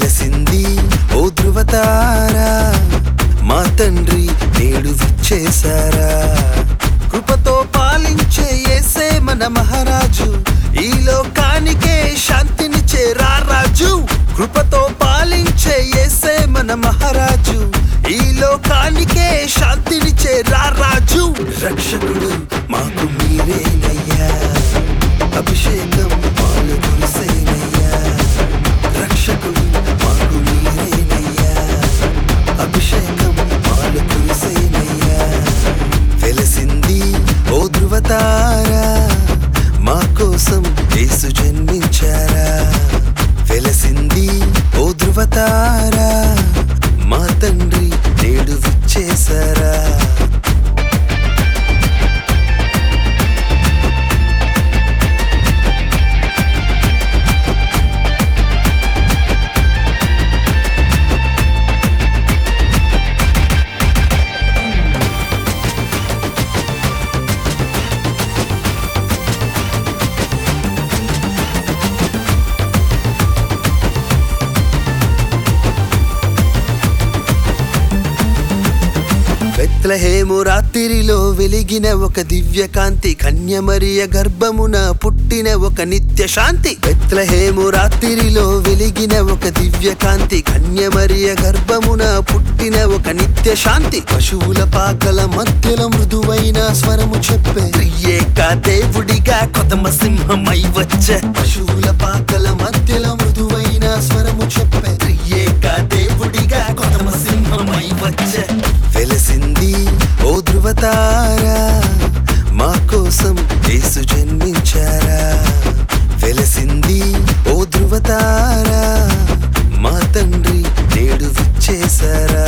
వెలసింది ఓ ధృవతారా మా తండ్రి నేడు విచ్చేశారా కృపతో పాలించే యేసే మన మహారాజు ఈ లోకానికే శాంతినిచ్చే రారాజు కృపతో పాలించే యేసే మన మహారాజు ఈ లోకానికే శాంతినిచ్చే రారాజు రక్షకుడు మాకు మీరేనయ్యా అభిషేకం పాలు కురిసేనయ్యా రక్షకుడు మాకు మీరేనయ్యా అభిషేకం పాలు కురిసేనయ్యా వెలసింది ఓ ధృవతారా మా కోసం యేసు జన్మించారా వెలసింది ఓ ధృవతారా మా తండ్రి నేడు విచ్చేశారా బెత్లహేము రాత్రిలో వెలిగిన ఒక దివ్య కాంతి కన్యమరియ గర్భమున పుట్టిన ఒక నిత్య శాంతి బెత్లహేము రాత్రిలో వెలిగిన ఒక దివ్య కాంతి కన్యమరియ గర్భమున పుట్టిన ఒక నిత్య శాంతి పశువుల పాకల మధ్యలో మృదువైన స్వరము చెప్పే త్రియేక దేవుడిగా కొదమ సింహమై వచ్చే పశువుల పాకల మధ్యలో మృదువైన స్వరము చెప్పే త్రియేక దేవుడిగా కొదమ సింహమై వచ్చే వెలసింది ఓ ధృవతారా మా కోసం యేసు జన్మించారా వెలసింది ఓ ధృవతారా మా తండ్రి నేడు విచ్చేశారా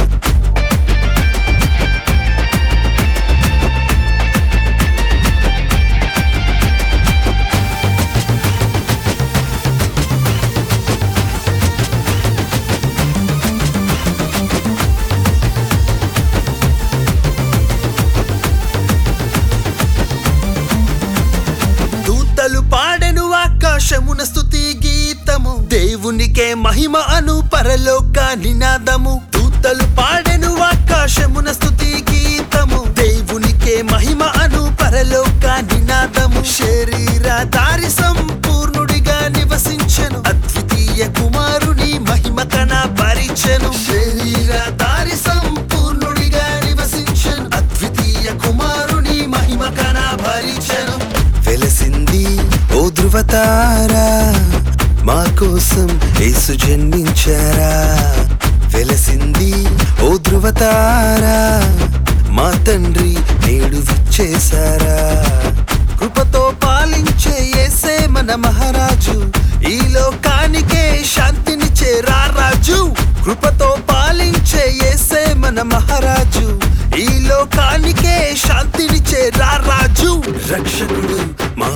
దూతలు పాడెను ఆకాశమున స్తుతి గీతము దేవునికే మహిమ అను పరలోక నినాదము దూతలు పాడెను ఆకాశమున స్తుతి గీతము దేవునికే మహిమ అను పరలోక నినాదము శరీర దారి సంపూర్ణుడిగా నివసించెను అద్వితీయ కుమారుని మహిమ కన పరిచెను శరీర దారి సంపూర్ణుడిగా నివసించెను అద్వితీయ కుమారుని మహిమ కన భరిచెను వెలసింది ఓ ధృవతారా మా కోసం యేసు జన్మించారా వెలసింది ఓ ధృవతారా మా తండ్రి నేడు విచ్చేశారా కృపతో పాలించే యేసే మన మహారాజు ఈ లోకానికే శాంతినిచ్చే రారాజు కృపతో పాలించే యేసే మన మహారాజు ఈ లోకానికే శాంతినిచ్చే రారాజు రక్షకుడు మా